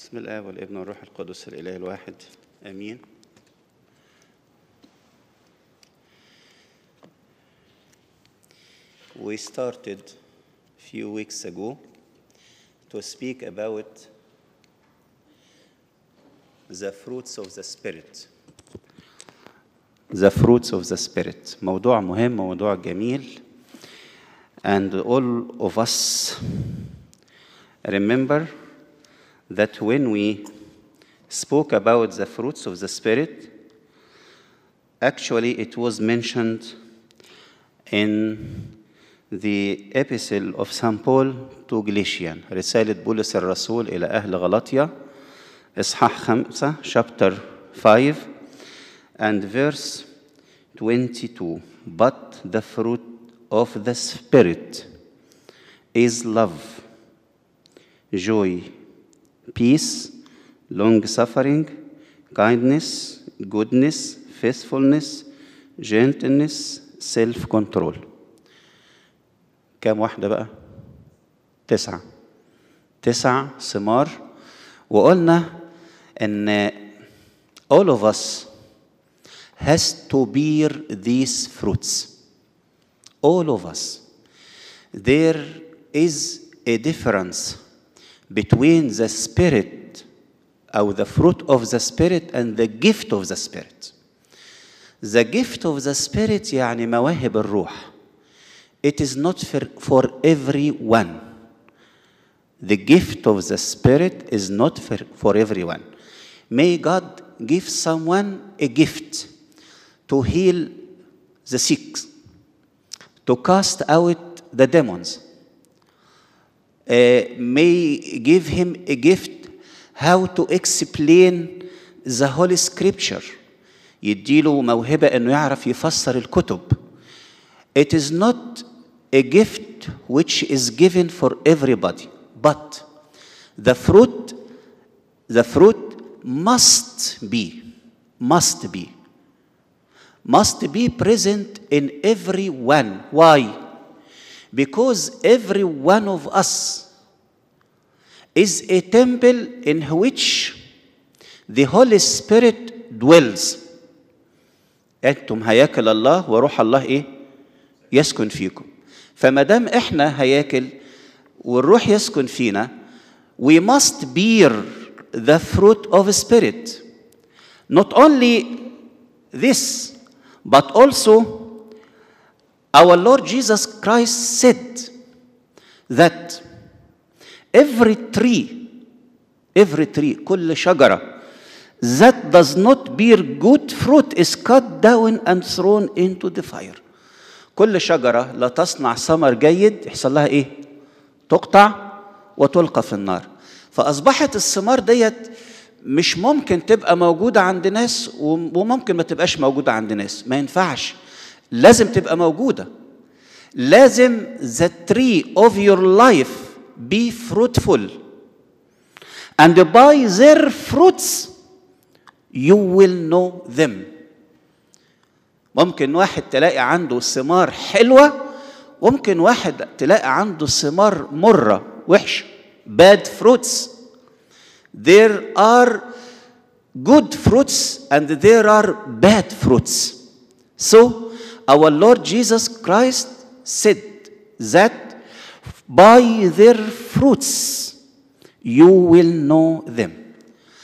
بسم الله والابن والروح القدس الاله الواحد امين We started a few weeks ago to speak about the fruits of the spirit the fruits of the spirit موضوع مهم موضوع جميل and all of us remember that when we spoke about the fruits of the Spirit, actually it was mentioned in the epistle of St. Paul to Galatian, رسالة بولس الرسول إلى أهل غلطية إصحاح خمسة chapter 5 and verse 22 But the fruit of the Spirit is love, joy, peace, long suffering, kindness, goodness, faithfulness, gentleness, self control. كام واحدة بقى؟ تسعة. تسع ثمار وقلنا إن all of us has to bear these fruits. All of us. There is a difference between the spirit or the fruit of the spirit and the gift of the spirit the gift of the spirit يعني مواهب الروح it is not for, for everyone the gift of the spirit is not for, for everyone may god give someone a gift to heal the sick to cast out the demons uh, may give him a gift how to explain the Holy Scripture يديله موهبة أنه يعرف يفسر الكتب It is not a gift which is given for everybody but the fruit the fruit must be must be must be present in everyone why because every one of us is a temple in which the Holy Spirit dwells. أنتم هياكل الله وروح الله إيه؟ يسكن فيكم. فما دام إحنا هياكل والروح يسكن فينا we must bear the fruit of Spirit. Not only this, but also our Lord Jesus Christ said that every tree, every tree, كل شجرة that does not bear good fruit is cut down and thrown into the fire. كل شجرة لا تصنع ثمر جيد يحصل لها إيه؟ تقطع وتلقى في النار. فأصبحت الثمار ديت مش ممكن تبقى موجودة عند ناس وممكن ما تبقاش موجودة عند ناس، ما ينفعش. لازم تبقى موجودة لازم the tree of your life be fruitful and by their fruits you will know them ممكن واحد تلاقي عنده ثمار حلوة وممكن واحد تلاقي عنده ثمار مرة وحشة bad fruits there are good fruits and there are bad fruits so our Lord Jesus Christ said that by their fruits you will know them.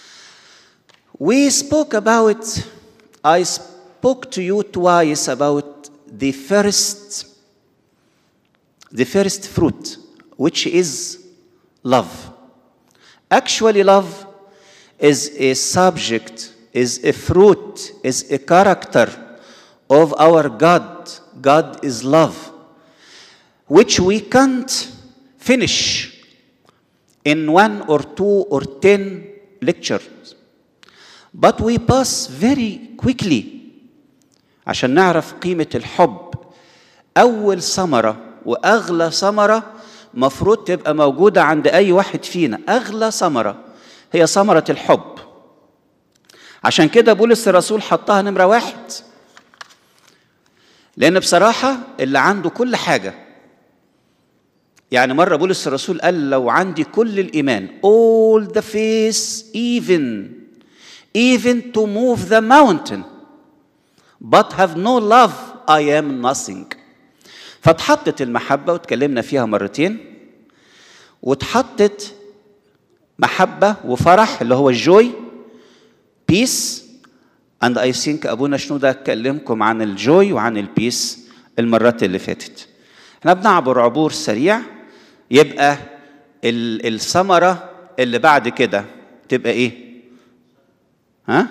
We spoke about, I spoke to you twice about the first, the first fruit, which is love. Actually, love is a subject, is a fruit, is a character of our God. God is love, which we can't finish in one or two or ten lectures. But we pass very quickly عشان نعرف قيمة الحب أول ثمرة وأغلى ثمرة مفروض تبقى موجودة عند أي واحد فينا أغلى ثمرة هي ثمرة الحب عشان كده بولس الرسول حطها نمرة واحد لأن بصراحة اللي عنده كل حاجة يعني مرة بولس الرسول قال لو عندي كل الإيمان all the faith even even to move the mountain but have no love I am nothing فاتحطت المحبة واتكلمنا فيها مرتين واتحطت محبة وفرح اللي هو الجوي بيس and I think أبونا شنودة كلمكم عن الجوي وعن البيس المرات اللي فاتت احنا بنعبر عبور سريع يبقى الثمرة اللي بعد كده تبقى ايه ها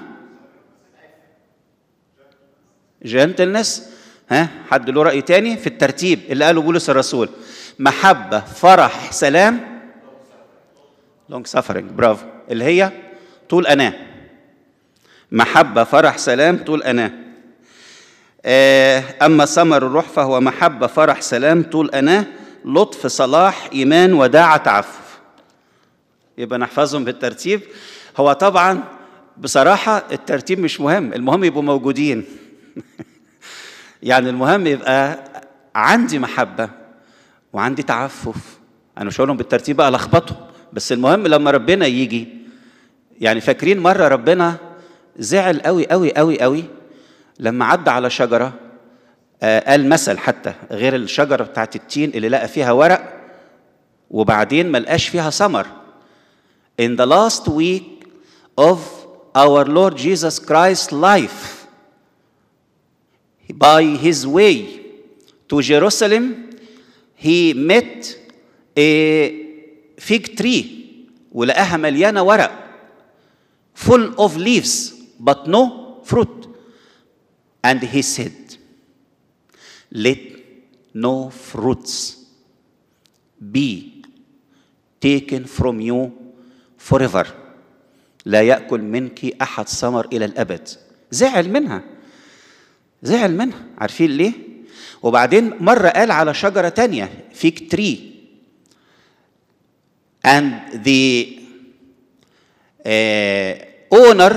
جنتلنس ها حد له رأي تاني في الترتيب اللي قاله بولس الرسول محبة فرح سلام لونج سفرنج برافو اللي هي طول أناه محبة فرح سلام طول أناه أما ثمر الروح فهو محبة فرح سلام طول أناه لطف صلاح إيمان وداعة تعفف يبقى نحفظهم بالترتيب هو طبعا بصراحة الترتيب مش مهم المهم يبقوا موجودين يعني المهم يبقى عندي محبة وعندي تعفف أنا مش هقولهم بالترتيب بقى لخبطهم بس المهم لما ربنا يجي يعني فاكرين مرة ربنا زعل قوي قوي قوي قوي لما عدى على شجرة آه قال مثل حتى غير الشجرة بتاعت التين اللي لقى فيها ورق وبعدين ما لقاش فيها ثمر in the last week of our Lord Jesus Christ's life by his way to Jerusalem he met a fig tree ولقاها مليانة ورق full of leaves but no fruit and he said let no fruits be taken from you forever لا يأكل منك أحد ثمر إلى الأبد زعل منها زعل منها عارفين ليه وبعدين مرة قال على شجرة تانية فيك تري and the uh, owner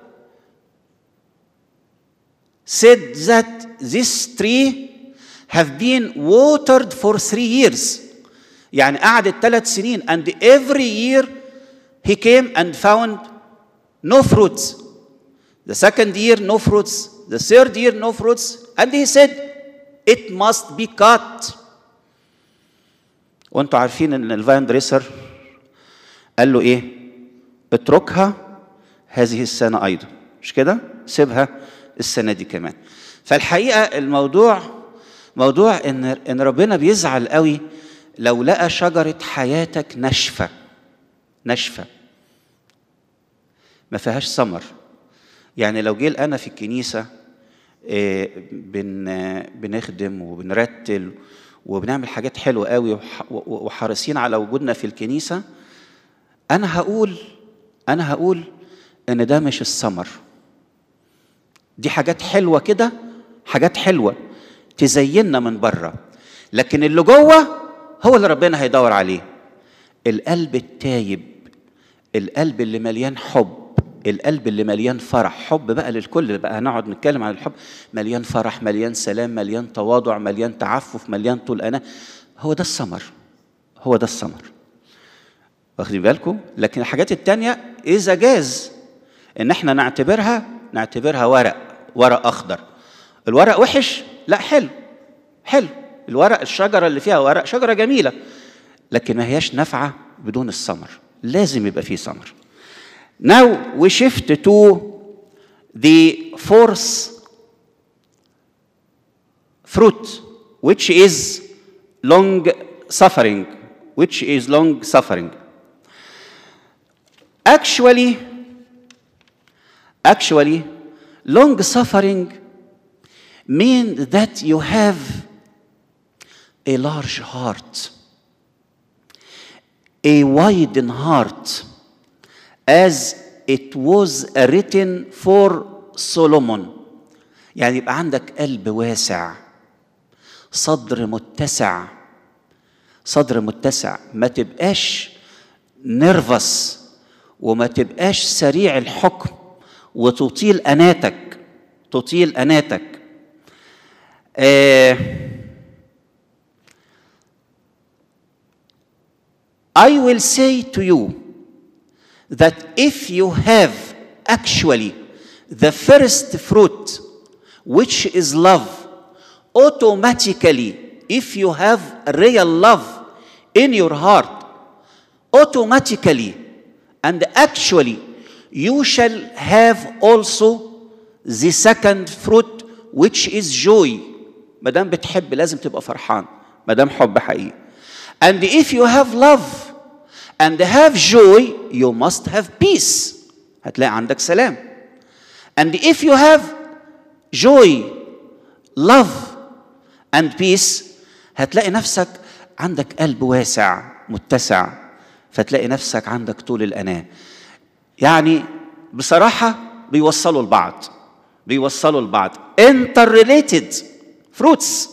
said that this tree have been watered for three years يعني قعدت ثلاث سنين and every year he came and found no fruits the second year no fruits the third year no fruits and he said it must be cut وانتوا عارفين ان الفاين دريسر قال له ايه اتركها هذه السنه ايضا مش كده سيبها السنه دي كمان فالحقيقه الموضوع موضوع ان ان ربنا بيزعل قوي لو لقى شجره حياتك ناشفه ناشفه ما فيهاش ثمر يعني لو جه انا في الكنيسه بن بنخدم وبنرتل وبنعمل حاجات حلوه قوي وحريصين على وجودنا في الكنيسه انا هقول انا هقول ان ده مش الثمر دي حاجات حلوه كده حاجات حلوه تزيننا من بره لكن اللي جوه هو اللي ربنا هيدور عليه القلب التايب القلب اللي مليان حب القلب اللي مليان فرح حب بقى للكل بقى هنقعد نتكلم عن الحب مليان فرح مليان سلام مليان تواضع مليان تعفف مليان طول أنا هو ده الثمر هو ده الثمر واخدين بالكم لكن الحاجات التانية إذا جاز إن إحنا نعتبرها نعتبرها ورق ورق أخضر الورق وحش لا حلو حلو الورق الشجرة اللي فيها ورق شجرة جميلة لكن ما هياش نافعة بدون الثمر لازم يبقى فيه ثمر Now we shift to the fourth fruit, which is long suffering, which is long suffering. Actually, actually, long suffering means that you have a large heart, a widen heart as it was written for Solomon يعني يبقى عندك قلب واسع صدر متسع صدر متسع ما تبقاش نرفس وما تبقاش سريع الحكم وتطيل اناتك تطيل اناتك آه I will say to you that if you have actually the first fruit, which is love, automatically, if you have real love in your heart, automatically and actually, you shall have also the second fruit, which is joy. ما دام بتحب لازم تبقى فرحان ما دام حب حقيقي. And if you have love and have joy, you must have peace. هتلاقي عندك سلام. And if you have joy, love and peace, هتلاقي نفسك عندك قلب واسع متسع فتلاقي نفسك عندك طول الأناة. يعني بصراحة بيوصلوا لبعض. بيوصلوا لبعض. Interrelated fruits.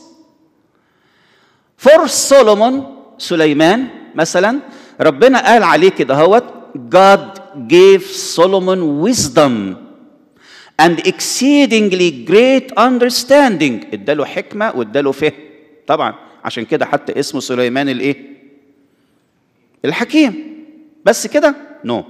For Solomon سليمان مثلا ربنا قال عليه كده هوت God gave Solomon wisdom and exceedingly great understanding اداله حكمه واداله فهم طبعا عشان كده حتى اسمه سليمان الايه الحكيم بس كده نو no.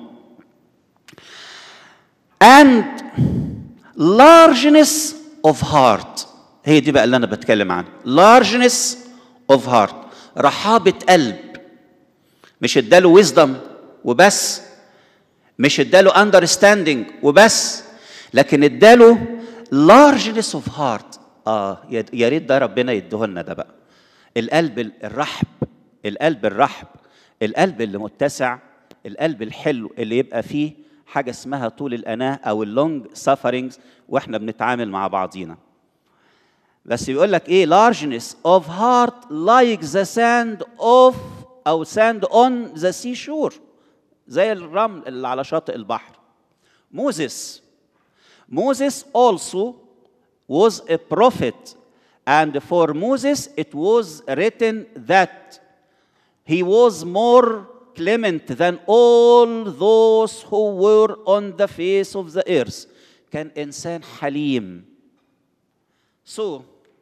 and largeness of heart هي دي بقى اللي انا بتكلم عنها largeness of heart رحابة قلب مش اداله wisdom وبس مش اداله understanding وبس لكن اداله largeness of heart اه يا ريت ده ربنا يديهولنا ده بقى القلب الرحب القلب الرحب القلب اللي متسع القلب الحلو اللي يبقى فيه حاجه اسمها طول الاناه او اللونج سافرنجز واحنا بنتعامل مع بعضينا بس بيقول لك ايه largeness of heart like the sand of او sand on the seashore زي الرمل اللي على شاطئ البحر موسى Moses also was a prophet and for Moses it was written that he was more clement than all those who were on the face of the earth كان إنسان حليم So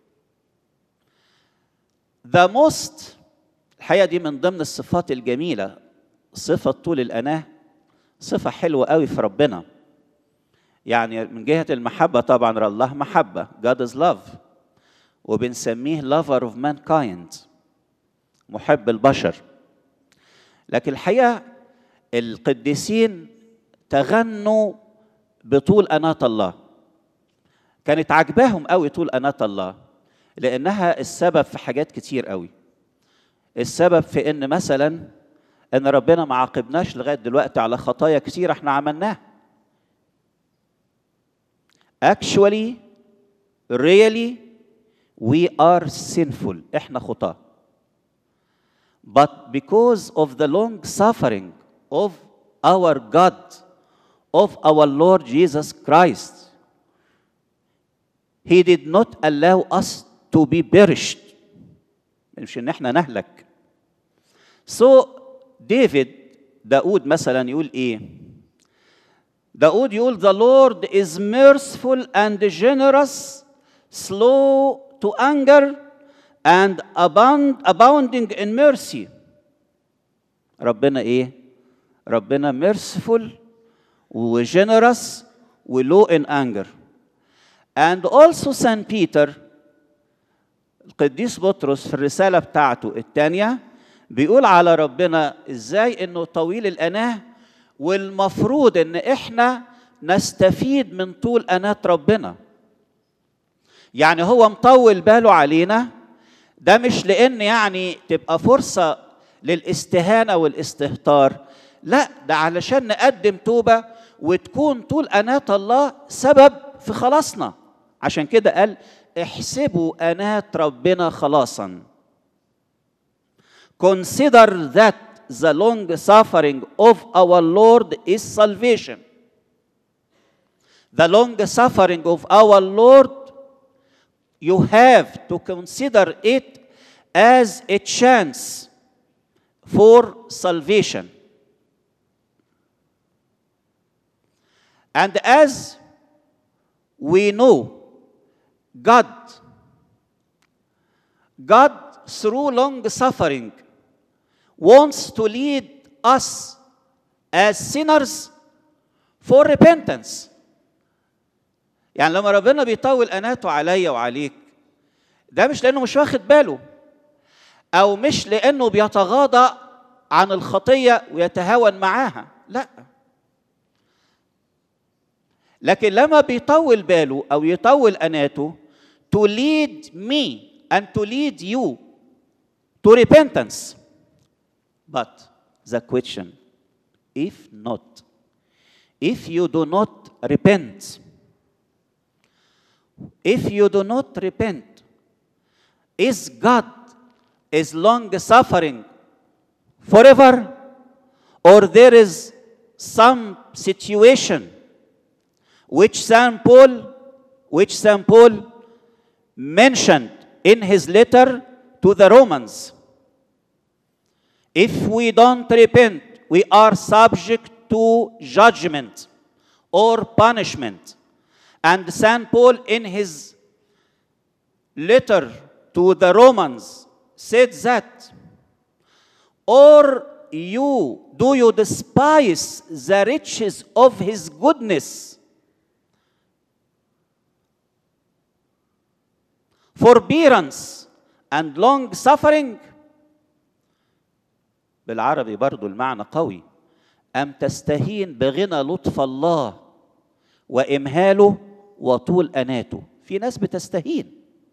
the most الحقيقة دي من ضمن الصفات الجميلة صفة طول الأناة صفة حلوة قوي في ربنا يعني من جهة المحبة طبعا الله محبة God is love وبنسميه lover of mankind محب البشر لكن الحقيقة القديسين تغنوا بطول أناة الله كانت عجباهم قوي طول أناة الله لأنها السبب في حاجات كتير قوي السبب في ان مثلا ان ربنا ما عاقبناش لغايه دلوقتي على خطايا كتير احنا عملناها actually really we are sinful احنا خطاه but because of the long suffering of our God of our Lord Jesus Christ he did not allow us to be perished مش ان احنا نهلك So David داود مثلا يقول ايه داود يقول the Lord is merciful and generous slow to anger and abound, abounding in mercy ربنا ايه ربنا merciful وgenerous ولو in anger and also Saint Peter القديس بطرس في الرسالة بتاعته الثانية بيقول على ربنا ازاي انه طويل الاناه والمفروض ان احنا نستفيد من طول اناه ربنا يعني هو مطول باله علينا ده مش لان يعني تبقى فرصه للاستهانه والاستهتار لا ده علشان نقدم توبه وتكون طول اناه الله سبب في خلاصنا عشان كده قال احسبوا اناه ربنا خلاصا Consider that the long suffering of our Lord is salvation. The long suffering of our Lord, you have to consider it as a chance for salvation. And as we know, God, God through long suffering wants to lead us as sinners for repentance يعني لما ربنا بيطول اناته عليا وعليك ده مش لانه مش واخد باله او مش لانه بيتغاضى عن الخطيه ويتهاون معاها لا لكن لما بيطول باله او يطول اناته to lead me and to lead you to repentance but the question if not if you do not repent if you do not repent is god is long suffering forever or there is some situation which St. Paul, which St. Paul mentioned in his letter to the Romans. If we don't repent, we are subject to judgment or punishment. And St. Paul, in his letter to the Romans, said that, or you do you despise the riches of his goodness forbearance and long suffering بالعربي برضو المعنى قوي أم تستهين بغنى لطف الله وإمهاله وطول أناته في ناس بتستهين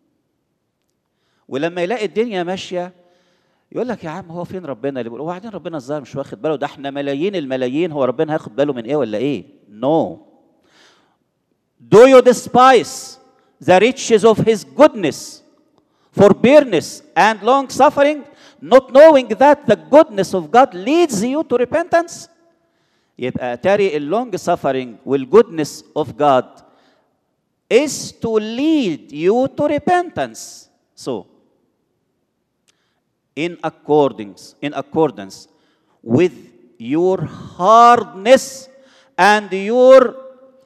ولما يلاقي الدنيا ماشية يقول لك يا عم هو فين ربنا اللي بيقول وبعدين ربنا الظاهر مش واخد باله ده احنا ملايين الملايين هو ربنا هياخد باله من ايه ولا ايه نو no. do you despise the riches of his goodness, forbearance, and long suffering, not knowing that the goodness of God leads you to repentance? يبقى تاري اللونج suffering والgoodness of God is to lead you to repentance. So, in accordance, in accordance with your hardness and your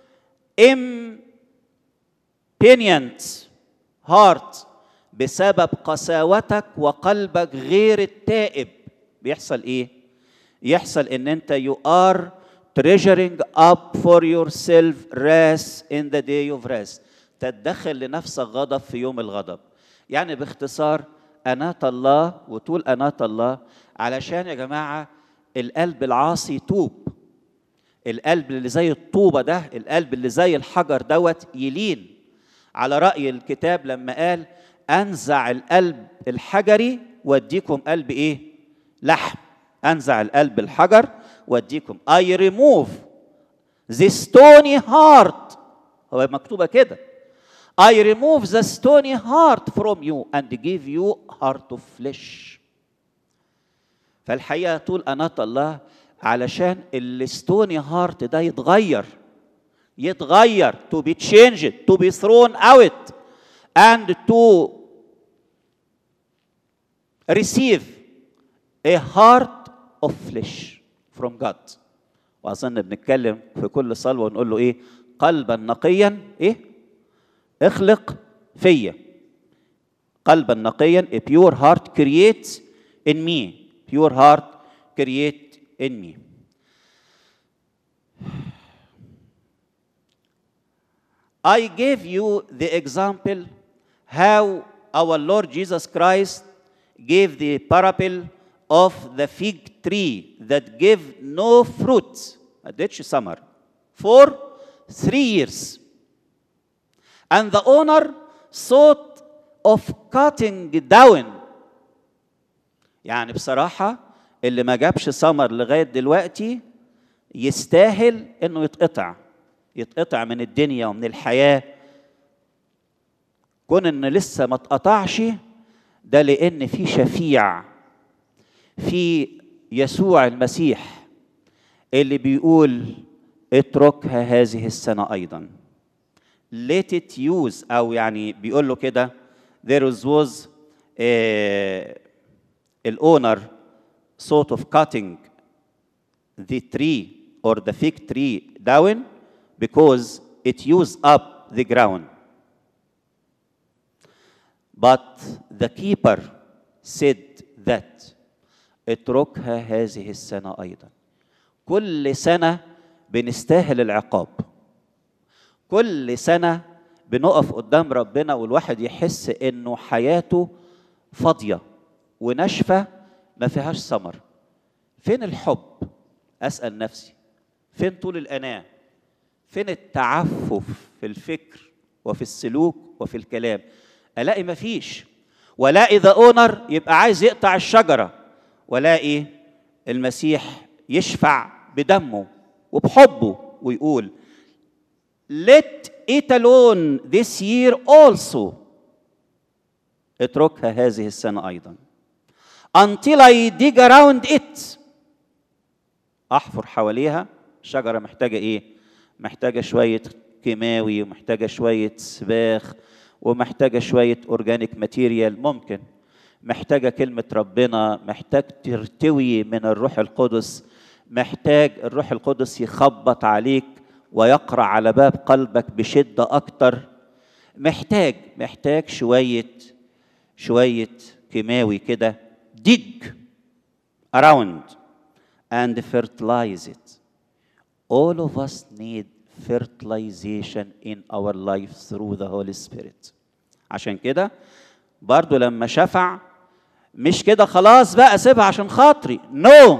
impenitent heart بسبب قساوتك وقلبك غير التائب بيحصل ايه يحصل ان انت you are treasuring up for yourself rest in the day of rest تدخل لنفسك غضب في يوم الغضب يعني باختصار أناة الله وطول أناة الله علشان يا جماعة القلب العاصي يتوب القلب اللي زي الطوبة ده القلب اللي زي الحجر دوت يلين على رأي الكتاب لما قال أنزع القلب الحجري واديكم قلب إيه؟ لحم أنزع القلب الحجر واديكم I remove the stony heart هو مكتوبة كده I remove the stony heart from you and give you heart of flesh فالحقيقة طول أناة الله علشان الستوني هارت ده يتغير يتغير to be changed to be thrown out and to receive a heart of flesh from God وأظن بنتكلم في كل صلوة ونقول له إيه قلبا نقيا إيه اخلق فيا قلبا نقيا a pure heart creates in me pure heart create in me I gave you the example how our Lord Jesus Christ gave the parable of the fig tree that gave no fruit, a ditch summer, for three years. And the owner thought of cutting down. يعني بصراحة اللي ما جابش سمر لغاية دلوقتي يستاهل انه يتقطع يتقطع من الدنيا ومن الحياة كون ان لسه ما اتقطعش ده لان في شفيع في يسوع المسيح اللي بيقول اتركها هذه السنة أيضا let it use أو يعني بيقول له كده there was uh, الأونر sort of cutting the tree or the fig tree down because it used up the ground. But the keeper said that اتركها هذه السنة أيضا كل سنة بنستاهل العقاب كل سنة بنقف قدام ربنا والواحد يحس انه حياته فاضية وناشفة ما فيهاش ثمر فين الحب أسأل نفسي فين طول الأناة فين التعفف في الفكر وفي السلوك وفي الكلام ألاقي مفيش ولاقي ذا اونر يبقى عايز يقطع الشجرة ولاقي المسيح يشفع بدمه وبحبه ويقول let it alone this year also اتركها هذه السنة أيضا until I dig around it أحفر حواليها الشجرة محتاجة إيه؟ محتاجة شوية كيماوي ومحتاجة شوية سباخ ومحتاجة شوية أورجانيك ماتيريال ممكن محتاجة كلمة ربنا محتاج ترتوي من الروح القدس محتاج الروح القدس يخبط عليك ويقرع على باب قلبك بشدة أكتر محتاج محتاج شوية شوية كيماوي كده dig around and fertilize it. All of us need fertilization in our life through the Holy Spirit. عشان كده برضو لما شفع مش كده خلاص بقى سيبها عشان خاطري. No.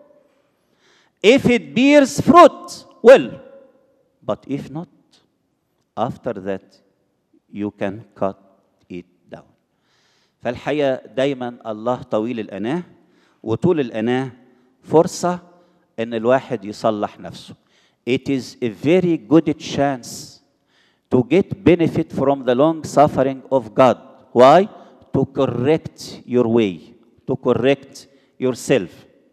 If it bears fruit, well. But if not, after that you can cut it down. فالحقيقة دايما الله طويل الأناة وطول الأناة فرصة إن الواحد يصلح نفسه. It is a very good chance to get benefit from the long suffering of God. Why? To correct your way, to correct yourself.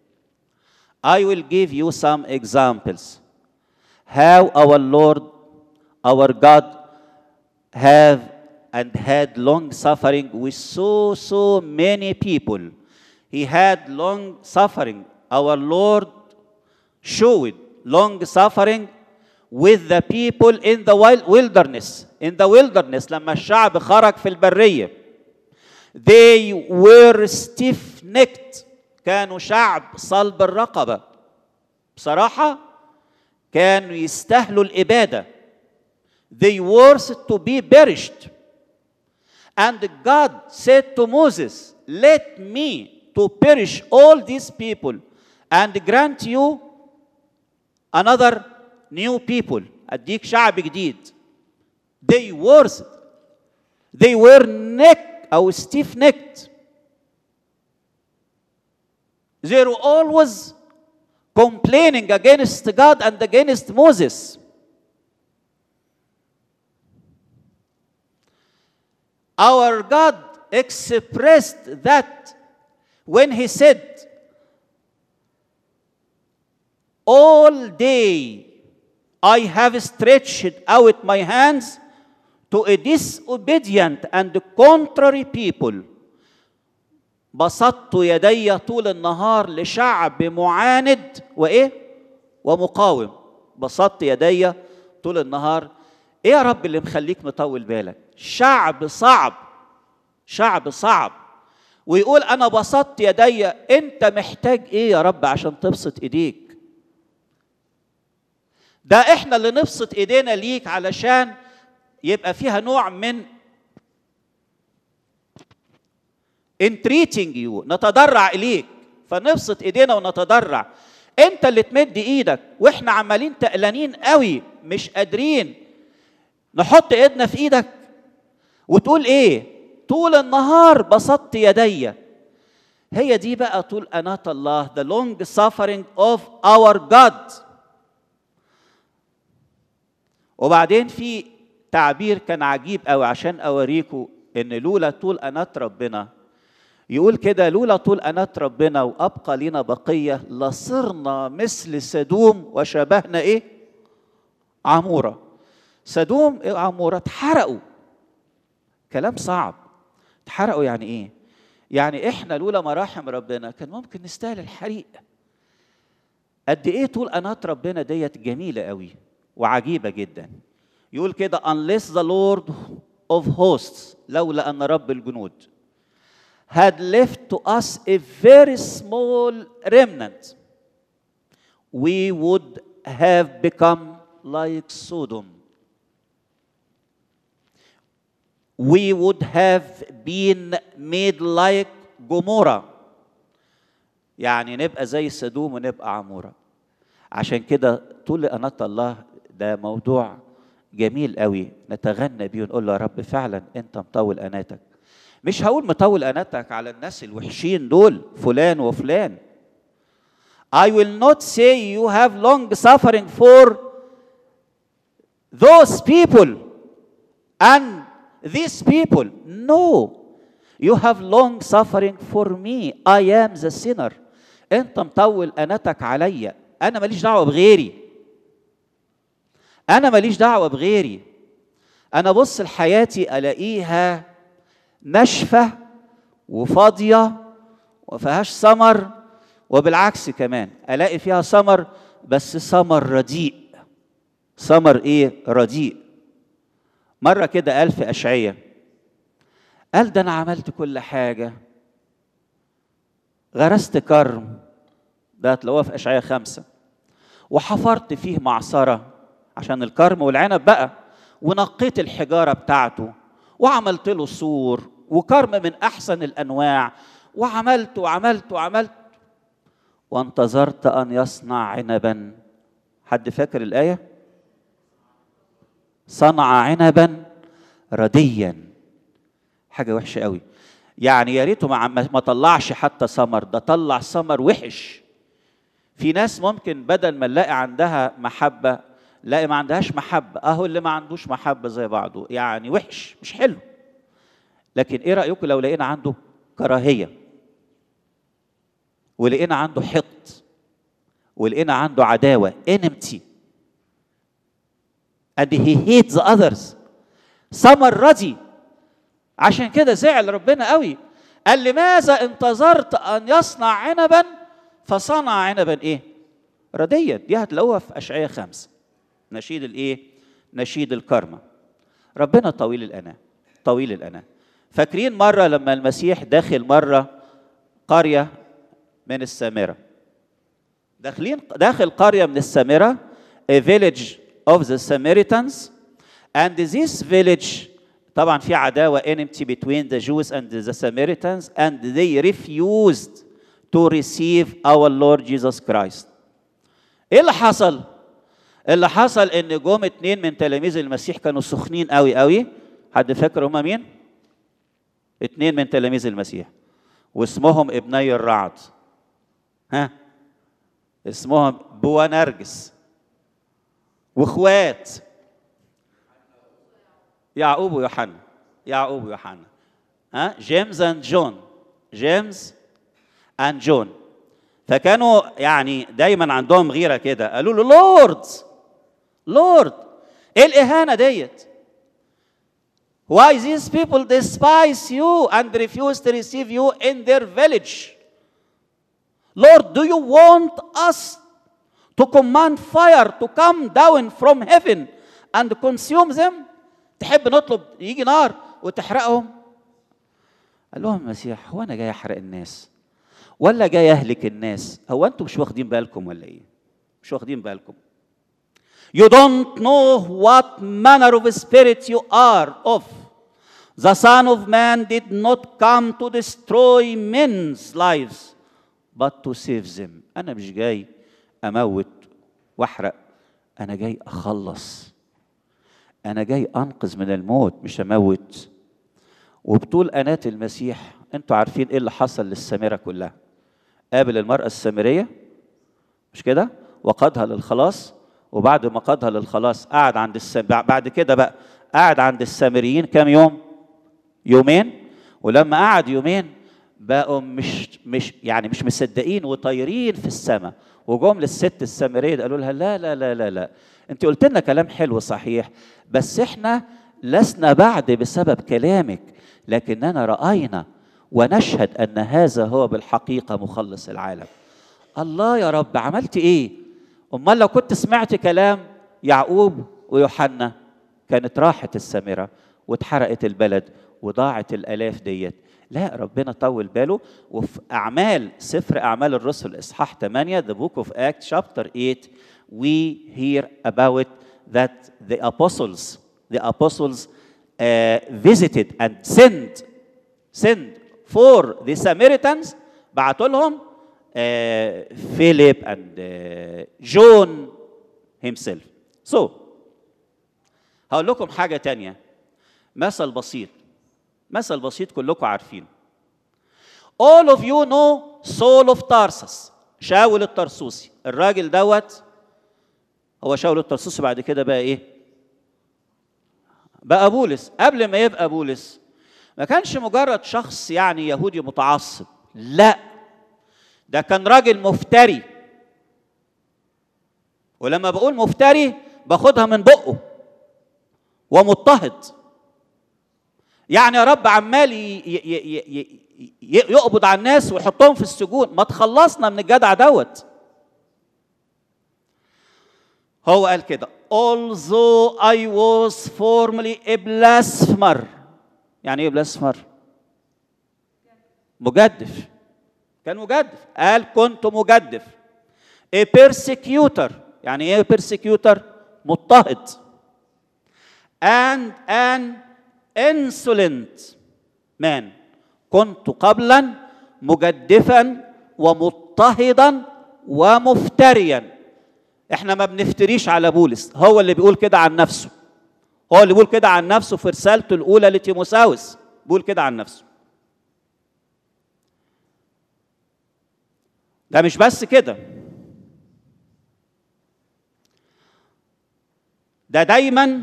I will give you some examples how our Lord, our God, have and had long suffering with so, so many people. He had long suffering. Our Lord showed long suffering with the people in the wilderness. In the wilderness, لما الشعب خرج في البرية. They were stiff-necked. كانوا شعب صلب الرقبة. بصراحة كانوا يستاهلوا الإبادة. They worth to be perished. And God said to Moses, Let me to perish all these people and grant you another new people. أديك شعب جديد. They worth They were neck أو stiff necked. They were always complaining against God and against Moses. Our God expressed that when He said, All day I have stretched out my hands to a disobedient and contrary people. بسطت يدي طول النهار لشعب معاند وايه؟ ومقاوم. بسطت يدي طول النهار ايه يا رب اللي مخليك مطول بالك؟ شعب صعب شعب صعب ويقول انا بسطت يدي انت محتاج ايه يا رب عشان تبسط ايديك ده احنا اللي نبسط ايدينا ليك علشان يبقى فيها نوع من entreating you نتضرع اليك فنبسط ايدينا ونتضرع انت اللي تمد ايدك واحنا عمالين تقلانين قوي مش قادرين نحط ايدنا في ايدك وتقول ايه طول النهار بسطت يدي هي دي بقى طول أناة الله the long suffering of our God وبعدين في تعبير كان عجيب قوي عشان اوريكم ان لولا طول أناة ربنا يقول كده لولا طول أناة ربنا وأبقى لنا بقية لصرنا مثل سدوم وشبهنا إيه؟ عمورة سدوم عمورة اتحرقوا كلام صعب اتحرقوا يعني ايه يعني احنا لولا مراحم ربنا كان ممكن نستاهل الحريق قد ايه طول انات ربنا ديت جميله قوي وعجيبه جدا يقول كده unless the Lord of hosts لولا ان رب الجنود had left to us a very small remnant, we would have become like Sodom. We would have been made like Gomorrah. يعني نبقى زي سدوم ونبقى عمورة عشان كده طول قناة الله ده موضوع جميل قوي نتغنى بيه ونقول له يا رب فعلا انت مطول قناتك مش هقول مطول قناتك على الناس الوحشين دول فلان وفلان I will not say you have long suffering for those people and these people. No. You have long suffering for me. I am the sinner. انت مطول قناتك عليا انا ماليش دعوه بغيري انا ماليش دعوه بغيري انا بص لحياتي الاقيها ناشفه وفاضيه وفيهاش ثمر وبالعكس كمان الاقي فيها ثمر بس ثمر رديء ثمر ايه رديء مره كده قال في اشعياء قال ده انا عملت كل حاجه غرست كرم ده هتلاقوها في اشعياء خمسه وحفرت فيه معصره عشان الكرم والعنب بقى ونقيت الحجاره بتاعته وعملت له سور وكرم من احسن الانواع وعملت وعملت وعملت وانتظرت ان يصنع عنبا حد فاكر الايه صنع عنبا رديا حاجه وحشه قوي يعني يا ريته ما ما طلعش حتى ثمر ده طلع ثمر وحش في ناس ممكن بدل ما نلاقي عندها محبه لاقي ما عندهاش محبه اهو اللي ما عندوش محبه زي بعضه يعني وحش مش حلو لكن ايه رايكم لو لقينا عنده كراهيه ولقينا عنده حقد ولقينا عنده عداوه enmity and he hates the others ثمر ردي عشان كده زعل ربنا قوي قال لماذا انتظرت ان يصنع عنبا فصنع عنبا ايه رديا دي هتلاقوها في اشعياء خمسه نشيد الايه نشيد الكرمة ربنا طويل الأناة طويل الأناة فاكرين مرة لما المسيح داخل مرة قرية من السامرة داخلين داخل قرية من السامرة a village of the Samaritans and this village طبعا في عداوة enmity between the Jews and the Samaritans and they refused to receive our Lord Jesus Christ ايه اللي حصل؟ اللي حصل ان جم اتنين من تلاميذ المسيح كانوا سخنين قوي قوي حد فاكر هما مين؟ اتنين من تلاميذ المسيح واسمهم ابني الرعد ها اسمهم بوانرجس واخوات يعقوب ويوحنا يعقوب ويوحنا ها جيمس اند جون جيمس اند جون فكانوا يعني دايما عندهم غيره كده قالوا له لورد لورد ايه الاهانه ديت Why these people despise you and refuse to receive you in their village? Lord, do you want us to command fire to come down from heaven and consume them? تحب نطلب يجي نار وتحرقهم؟ قال لهم المسيح هو انا جاي احرق الناس ولا جاي اهلك الناس؟ هو انتم مش واخدين بالكم ولا ايه؟ مش واخدين بالكم. You don't know what manner of spirit you are of. The Son of Man did not come to destroy men's lives, but to save them. أنا مش جاي أموت وأحرق، أنا جاي أخلص. أنا جاي أنقذ من الموت مش أموت. وبطول أناة المسيح أنتوا عارفين إيه اللي حصل للسامرة كلها. قابل المرأة السامرية مش كده؟ وقادها للخلاص وبعد ما قادها للخلاص قعد عند السام... بعد كده بقى قعد عند السامريين كام يوم؟ يومين ولما قعد يومين بقوا مش مش يعني مش مصدقين وطايرين في السماء وجم للست السامريه قالوا لها لا لا لا لا لا انت قلت لنا كلام حلو صحيح بس احنا لسنا بعد بسبب كلامك لكننا راينا ونشهد ان هذا هو بالحقيقه مخلص العالم الله يا رب عملت ايه امال لو كنت سمعت كلام يعقوب ويوحنا كانت راحت السامره واتحرقت البلد وضاعت الالاف ديت لا ربنا طول باله وفي اعمال سفر اعمال الرسل اصحاح 8 the book of Acts chapter 8 we hear about that the apostles the apostles uh, visited and sent sent for the Samaritans بعتوا لهم uh, Philip and uh, John himself so هقول لكم حاجة تانية مثل بسيط مثل بسيط كلكم عارفينه all of you know Saul of Tarsus شاول الطرسوسي الراجل دوت هو شاول الطرسوسي بعد كده بقى ايه بقى بولس قبل ما يبقى بولس ما كانش مجرد شخص يعني يهودي متعصب لا ده كان راجل مفتري ولما بقول مفتري باخدها من بقه ومضطهد يعني يا رب عمال يقبض على الناس ويحطهم في السجون ما تخلصنا من الجدع دوت هو قال كده although I was formerly a blasphemer يعني ايه blasphemer مجدف كان مجدف قال كنت مجدف a persecutor يعني ايه persecutor مضطهد and an insolent man كنت قبلا مجدفا ومضطهدا ومفتريا احنا ما بنفتريش على بولس هو اللي بيقول كده عن نفسه هو اللي بيقول كده عن نفسه في رسالته الاولى لتيموساوس بيقول كده عن نفسه ده مش بس كده ده دايما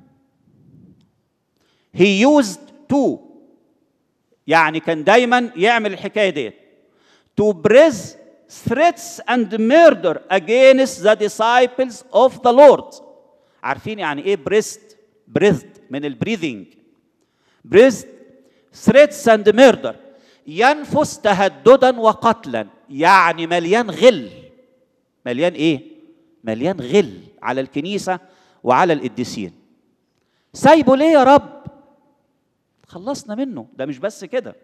he used to يعني كان دايما يعمل الحكايه ديت to breathe threats and murder against the disciples of the Lord عارفين يعني ايه breathed breathed من البريذنج breathed threats and murder ينفس تهددا وقتلا يعني مليان غل مليان ايه مليان غل على الكنيسه وعلى القديسين سايبه ليه يا رب خلصنا منه ده مش بس كده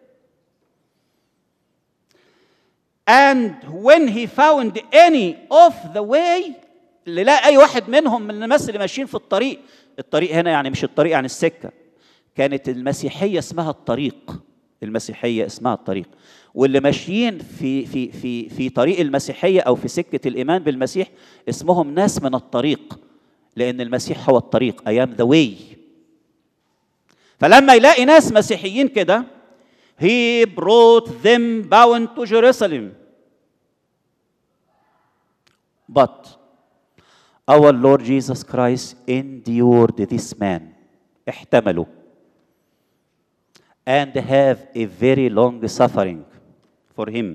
and when he found any of the way اللي لقى اي واحد منهم من الناس اللي ماشيين في الطريق الطريق هنا يعني مش الطريق يعني السكه كانت المسيحيه اسمها الطريق المسيحيه اسمها الطريق واللي ماشيين في في في في طريق المسيحيه او في سكه الايمان بالمسيح اسمهم ناس من الطريق لان المسيح هو الطريق ايام ذا واي فلما يلاقي ناس مسيحيين كده he brought them bound to Jerusalem but our Lord Jesus Christ endured this man احتملوا and have a very long suffering for him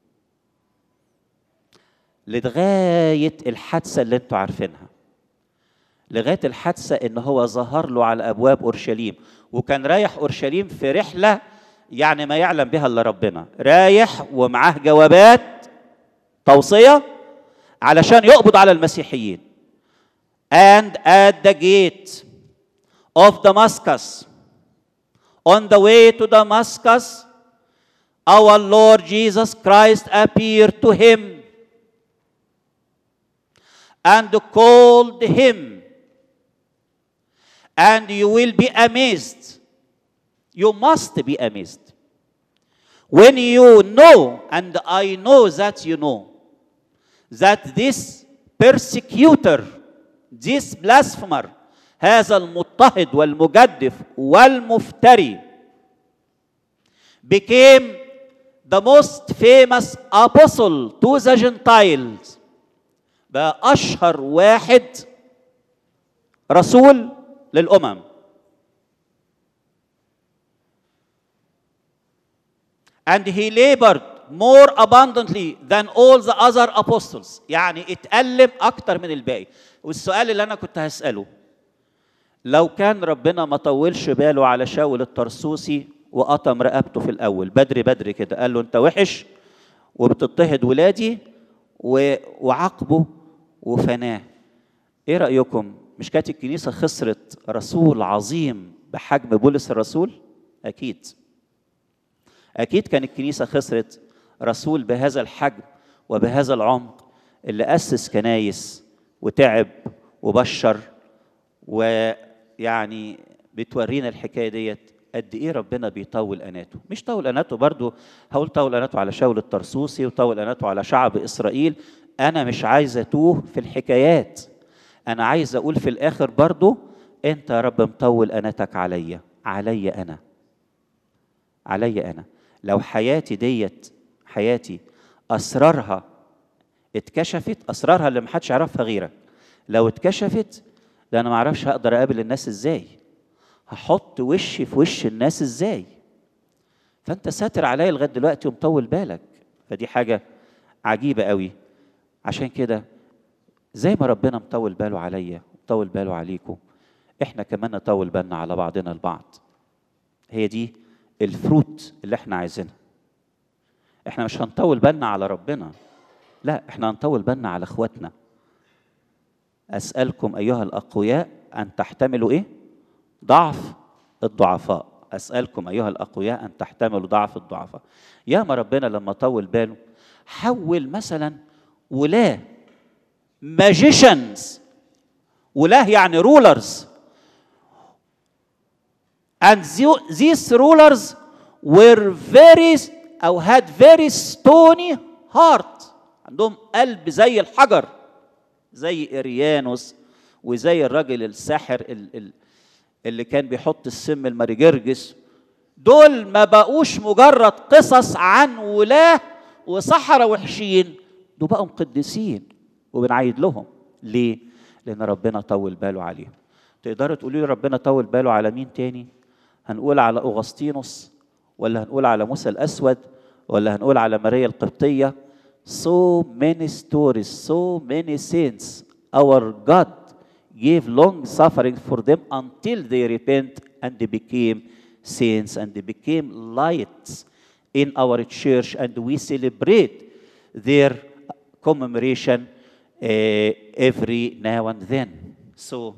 لغاية الحادثة اللي انتوا عارفينها لغاية الحادثة ان هو ظهر له على أبواب أورشليم وكان رايح أورشليم في رحلة يعني ما يعلم بها إلا ربنا رايح ومعاه جوابات توصية علشان يقبض على المسيحيين and at the gate of Damascus on the way to Damascus our Lord Jesus Christ appeared to him and called him and you will be amazed you must be amazed when you know and I know that you know that this persecutor this blasphemer هذا المضطهد والمجدف والمفتري became the most famous apostle to the Gentiles بقى أشهر واحد رسول للأمم and he labored more abundantly than all the other apostles يعني اتألم أكتر من الباقي والسؤال اللي أنا كنت هسأله لو كان ربنا ما طولش باله على شاول الطرسوسي وقطم رقبته في الاول بدري بدري كده قال له انت وحش وبتضطهد ولادي وعاقبه وفناه ايه رايكم مش كانت الكنيسه خسرت رسول عظيم بحجم بولس الرسول اكيد اكيد كان الكنيسه خسرت رسول بهذا الحجم وبهذا العمق اللي اسس كنايس وتعب وبشر ويعني بتورينا الحكايه ديت قد ايه ربنا بيطول اناته مش طول اناته برضو هقول طول اناته على شاول الطرسوسي وطول اناته على شعب اسرائيل انا مش عايز اتوه في الحكايات انا عايز اقول في الاخر برضو انت يا رب مطول اناتك عليا عليا انا عليا انا لو حياتي ديت حياتي اسرارها اتكشفت اسرارها اللي محدش يعرفها غيرك لو اتكشفت ده انا ما اعرفش هقدر اقابل الناس ازاي هحط وشي في وش الناس ازاي فانت ساتر عليا لغايه دلوقتي ومطول بالك فدي حاجه عجيبه قوي عشان كده زي ما ربنا مطول باله عليا ومطول باله عليكم احنا كمان نطول بالنا على بعضنا البعض هي دي الفروت اللي احنا عايزينها احنا مش هنطول بالنا على ربنا لا احنا هنطول بالنا على اخواتنا اسالكم ايها الاقوياء ان تحتملوا ايه ضعف الضعفاء اسالكم ايها الاقوياء ان تحتملوا ضعف الضعفاء يا ما ربنا لما طول باله حول مثلا ولاه ماجيشنز ولاه يعني رولرز and these rulers were very او had very stony heart عندهم قلب زي الحجر زي اريانوس وزي الراجل الساحر اللي كان بيحط السم المرجرجس دول ما بقوش مجرد قصص عن ولاه وصحراء وحشين دول بقوا قديسين وبنعيد لهم ليه؟ لأن ربنا طول باله عليهم تقدروا تقولوا لي ربنا طول باله على مين تاني؟ هنقول على أغسطينوس ولا هنقول على موسى الأسود ولا هنقول على ماريا القبطية so many stories so many saints our God gave long suffering for them until they repent and they became saints and they became lights in our church and we celebrate their commemoration uh, every now and then so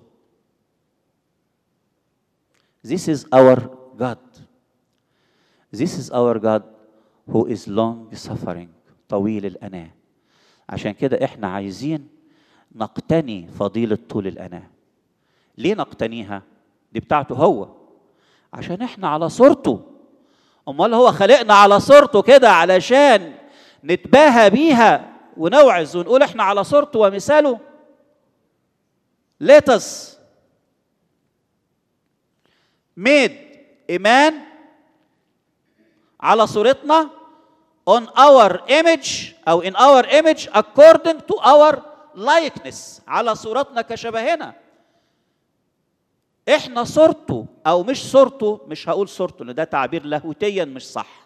this is our God this is our God who is long suffering طويل الأناة عشان كده احنا عايزين نقتني فضيلة طول الأناة ليه نقتنيها دي بتاعته هو عشان احنا على صورته امال هو خلقنا على صورته كده علشان نتباهى بيها ونوعز ونقول احنا على صورته ومثاله let us made a man على صورتنا on our image او in our image according to our likeness على صورتنا كشبهنا احنا صورته او مش صورته مش هقول صورته لان ده تعبير لاهوتيا مش صح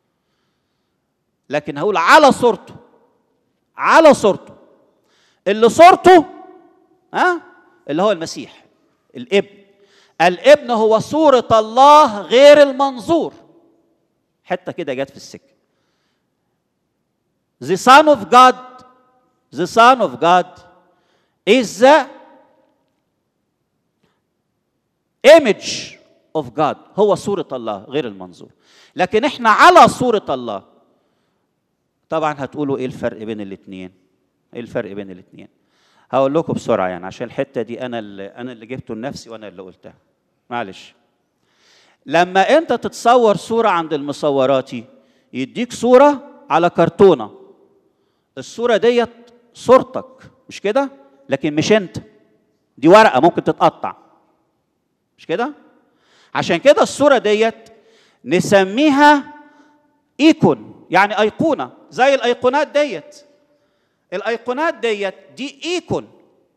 لكن هقول على صورته على صورته اللي صورته ها اللي هو المسيح الابن الابن هو صورة الله غير المنظور حتة كده جت في السكة The Son of God the Son of God is the image of God هو صورة الله غير المنظور لكن احنا على صورة الله طبعا هتقولوا ايه الفرق بين الاثنين ايه الفرق بين الاثنين هقول لكم بسرعة يعني عشان الحتة دي انا اللي انا اللي جبته لنفسي وانا اللي قلتها معلش لما انت تتصور صورة عند المصوراتي يديك صورة على كرتونة الصورة ديت صورتك مش كده لكن مش انت دي ورقة ممكن تتقطع مش كده عشان كده الصورة ديت نسميها ايكون يعني ايقونة زي الايقونات ديت الايقونات ديت دي ايكون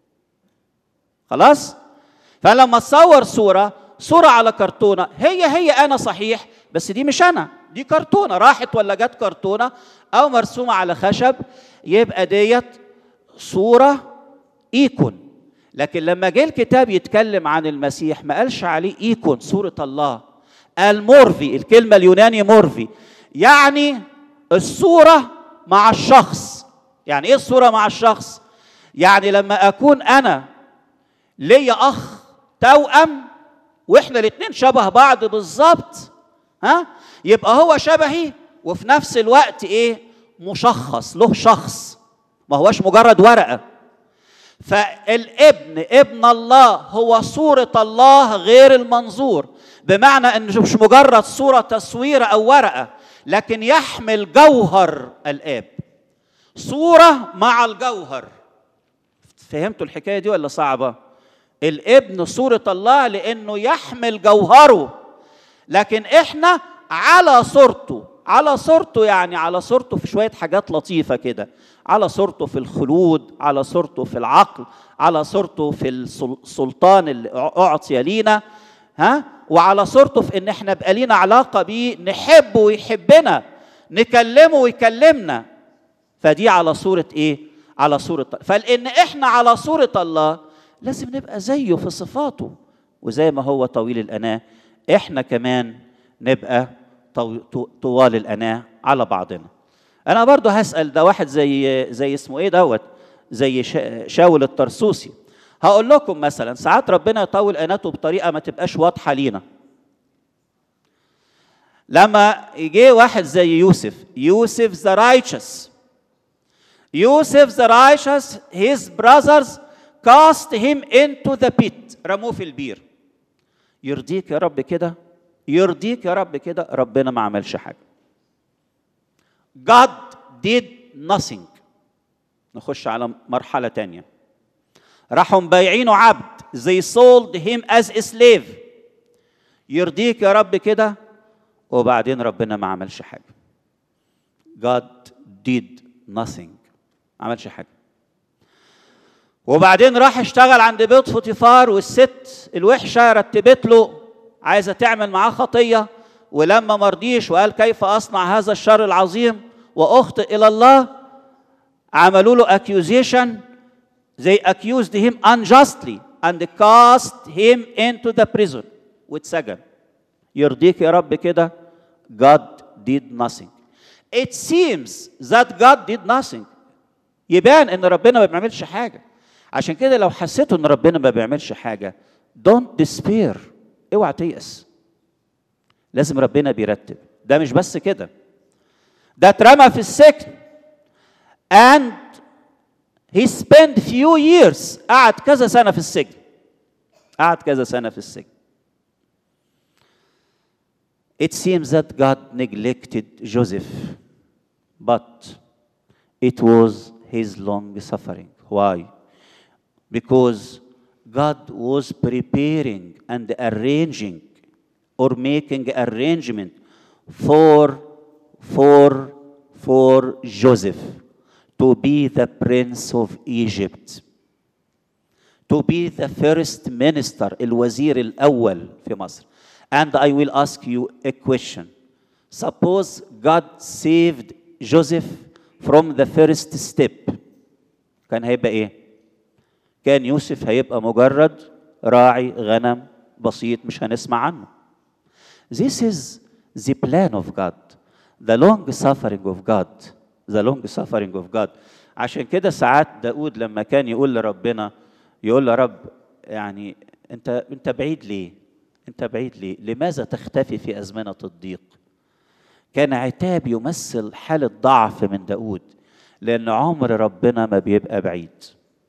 خلاص فلما تصور صورة صورة على كرتونة هي هي أنا صحيح بس دي مش أنا دي كرتونة راحت ولا جت كرتونة أو مرسومة على خشب يبقى ديت صورة ايكون لكن لما جه الكتاب يتكلم عن المسيح ما قالش عليه ايكون صورة الله قال مورفي الكلمة اليوناني مورفي يعني الصورة مع الشخص يعني ايه الصورة مع الشخص يعني لما اكون انا ليا اخ توأم واحنا الاتنين شبه بعض بالظبط ها يبقى هو شبهي وفي نفس الوقت ايه مشخص له شخص ما هوش مجرد ورقه فالابن ابن الله هو صورة الله غير المنظور بمعنى انه مش مجرد صورة تصوير او ورقة لكن يحمل جوهر الاب صورة مع الجوهر فهمتوا الحكاية دي ولا صعبة؟ الابن صورة الله لانه يحمل جوهره لكن احنا على صورته على صورته يعني على صورته في شويه حاجات لطيفه كده على صورته في الخلود على صورته في العقل على صورته في السلطان اللي اعطي لينا ها وعلى صورته في ان احنا بقى لينا علاقه بيه نحبه ويحبنا نكلمه ويكلمنا فدي على صوره ايه على صوره فلان احنا على صوره الله لازم نبقى زيه في صفاته وزي ما هو طويل الاناه احنا كمان نبقى طوال الاناه على بعضنا انا برضو هسال ده واحد زي زي اسمه ايه دوت زي شاول الطرسوسي هقول لكم مثلا ساعات ربنا يطول اناته بطريقه ما تبقاش واضحه لينا لما يجي واحد زي يوسف يوسف ذا رايتشس يوسف ذا رايتشس his brothers cast him into the pit رموه في البير يرضيك يا رب كده يرضيك يا رب كده ربنا ما عملش حاجه God did nothing نخش على مرحلة تانية راحوا مبايعينه عبد they sold him as a slave يرضيك يا رب كده وبعدين ربنا ما عملش حاجة God did nothing ما عملش حاجة وبعدين راح اشتغل عند بيت فوتيفار والست الوحشة رتبت له عايزة تعمل معاه خطية ولما مرضيش وقال كيف أصنع هذا الشر العظيم وأخطئ إلى الله عملوا له accusation they accused him unjustly and cast him into the prison واتسجن يرضيك يا رب كده God did nothing it seems that God did nothing يبان ان ربنا ما بيعملش حاجه عشان كده لو حسيتوا ان ربنا ما بيعملش حاجه don't despair اوعى تيأس لازم ربنا بيرتب ده مش بس كده ده اترمى في السجن and he spent few years قعد كذا سنة في السجن قعد كذا سنة في السجن It seems that God neglected Joseph, but it was his long suffering. Why? Because God was preparing and arranging or making arrangement for for for Joseph to be the prince of Egypt to be the first minister الوزير الأول في مصر and I will ask you a question suppose God saved Joseph from the first step كان هيبقى ايه كان يوسف هيبقى مجرد راعي غنم بسيط مش هنسمع عنه This is the plan of God the long suffering of God the long suffering of God عشان كده ساعات داود لما كان يقول لربنا يقول له رب يعني انت انت بعيد ليه انت بعيد ليه لماذا تختفي في ازمنه الضيق كان عتاب يمثل حاله ضعف من داود لان عمر ربنا ما بيبقى بعيد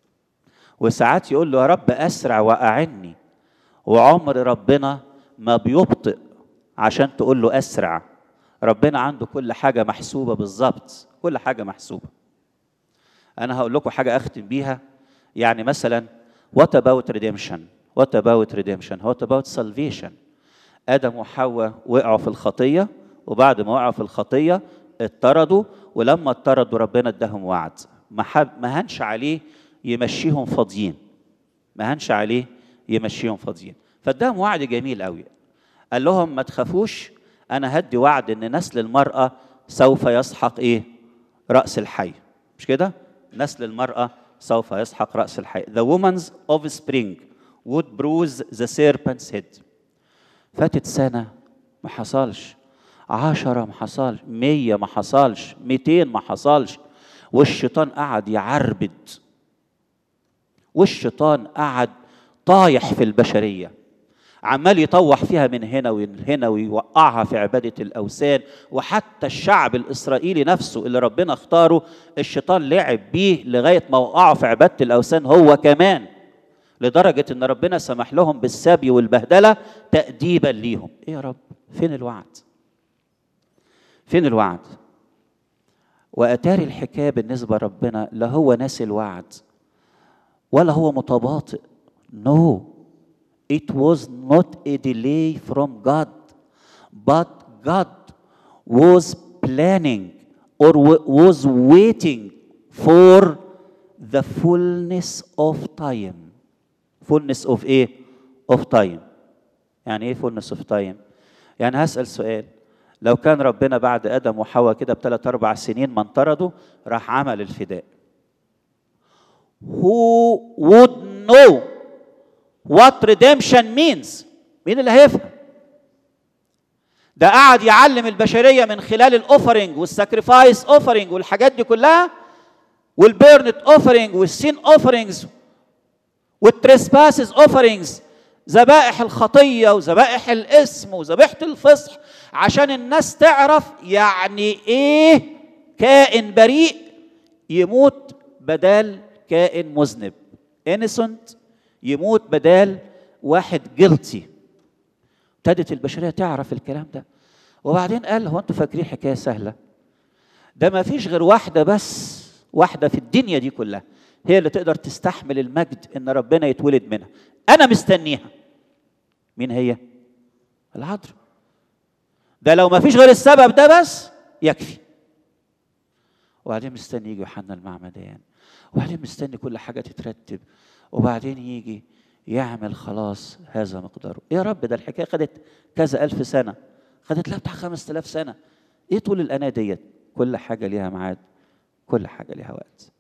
وساعات يقول له يا رب اسرع واعني وعمر ربنا ما بيبطئ عشان تقول له اسرع ربنا عنده كل حاجه محسوبه بالظبط كل حاجه محسوبه انا هقول لكم حاجه اختم بيها يعني مثلا what about redemption what about redemption what about salvation ادم وحواء وقعوا في الخطيه وبعد ما وقعوا في الخطيه اطردوا ولما اطردوا ربنا اداهم وعد ما حب ما هنش عليه يمشيهم فاضيين ما هنش عليه يمشيهم فاضيين فاداهم وعد جميل قوي قال لهم ما تخافوش انا هدي وعد ان نسل المراه سوف يسحق ايه راس الحي مش كده نسل المراه سوف يسحق راس الحي the woman's offspring would bruise the serpent's head فاتت سنه ما حصلش عشرة ما حصلش مية ما حصلش ميتين ما حصلش والشيطان قعد يعربد والشيطان قعد طايح في البشرية عمال يطوح فيها من هنا ومن هنا ويوقعها في عبادة الأوثان وحتى الشعب الإسرائيلي نفسه اللي ربنا اختاره الشيطان لعب بيه لغاية ما وقعه في عبادة الأوثان هو كمان لدرجة إن ربنا سمح لهم بالسبي والبهدلة تأديبا ليهم إيه يا رب فين الوعد فين الوعد وأتاري الحكاية بالنسبة لربنا لا هو ناسي الوعد ولا هو متباطئ no it was not a delay from God but God was planning or was waiting for the fullness of time fullness of ايه of time يعني ايه fullness of time يعني هسأل سؤال لو كان ربنا بعد ادم وحواء كده بثلاث اربع سنين ما انطردوا راح عمل الفداء who would know what redemption means مين اللي هيفهم ده قعد يعلم البشريه من خلال الاوفرنج والساكريفايس اوفرنج والحاجات دي كلها والبيرنت اوفرنج والسين اوفرنجز والتريسباسز اوفرنجز ذبائح الخطيه وذبائح الاسم وذبيحه الفصح عشان الناس تعرف يعني ايه كائن بريء يموت بدل كائن مذنب innocent يموت بدال واحد جلطي ابتدت البشريه تعرف الكلام ده وبعدين قال هو انتوا فاكرين حكايه سهله ده ما فيش غير واحده بس واحده في الدنيا دي كلها هي اللي تقدر تستحمل المجد ان ربنا يتولد منها انا مستنيها مين هي العذراء ده لو ما فيش غير السبب ده بس يكفي وبعدين مستني يجي يوحنا المعمدان وبعدين مستني كل حاجه تترتب وبعدين يجي يعمل خلاص هذا مقداره يا رب ده الحكايه خدت كذا الف سنه خدت لها بتاع 5000 سنه ايه طول الاناه ديت كل حاجه ليها ميعاد كل حاجه ليها وقت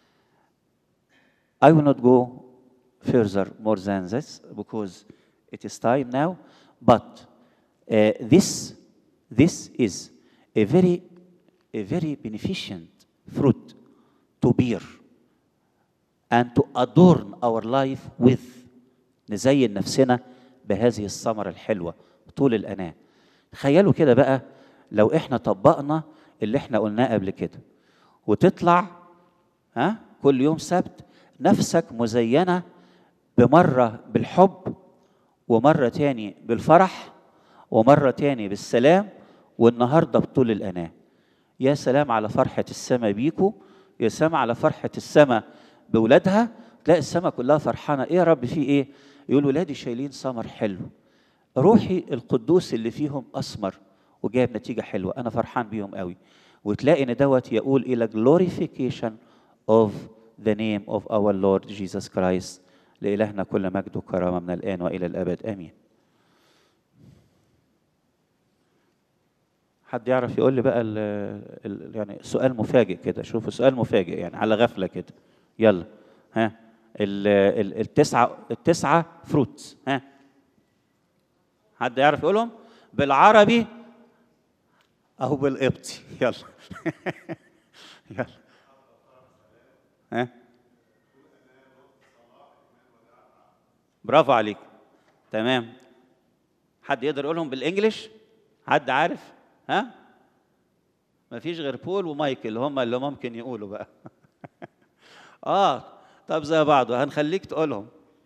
I will not go further more than this because it is time now but uh, this this is a very a very beneficent fruit to bear and to adorn our life with نزين نفسنا بهذه الثمرة الحلوة طول الأناة تخيلوا كده بقى لو احنا طبقنا اللي احنا قلناه قبل كده وتطلع ها كل يوم سبت نفسك مزينة بمرة بالحب ومرة تاني بالفرح ومرة تاني بالسلام والنهاردة بطول الأناة يا سلام على فرحة السماء بيكو يا سلام على فرحة السماء بولادها تلاقي السماء كلها فرحانة ايه يا رب في ايه يقول ولادي شايلين سمر حلو روحي القدوس اللي فيهم اسمر وجايب نتيجة حلوة انا فرحان بيهم قوي وتلاقي ان دوت يقول الى glorification of the name of our Lord Jesus Christ لإلهنا كل مجد وكرامة من الآن وإلى الأبد آمين حد يعرف يقول لي بقى ال ال يعني سؤال مفاجئ كده شوفوا سؤال مفاجئ يعني على غفلة كده يلا ها ال ال التسعة التسعة فروتس ها حد يعرف يقولهم بالعربي أو بالقبطي يلا يلا ها برافو عليك تمام حد يقدر يقولهم بالانجلش حد عارف ها مفيش غير بول ومايكل هم اللي ممكن يقولوا بقى اه طب زي بعضه هنخليك تقولهم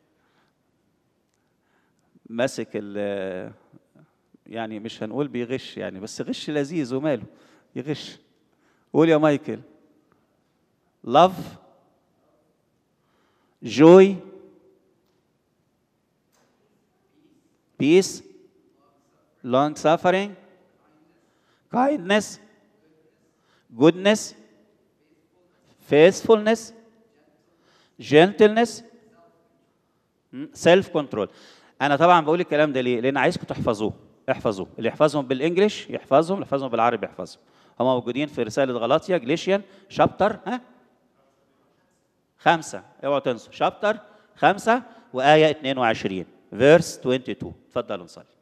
ماسك ال يعني مش هنقول بيغش يعني بس غش لذيذ وماله يغش قول يا مايكل love joy peace long suffering kindness goodness faithfulness gentleness self control انا طبعا بقول الكلام ده ليه لان عايزكم تحفظوه احفظوه اللي يحفظهم بالانجلش يحفظهم اللي يحفظهم بالعربي يحفظهم هم موجودين في رساله غلاطيا جليشيان شابتر ها خمسة اوعوا تنسوا شابتر خمسة وآية 22 فيرس 22 اتفضلوا نصلي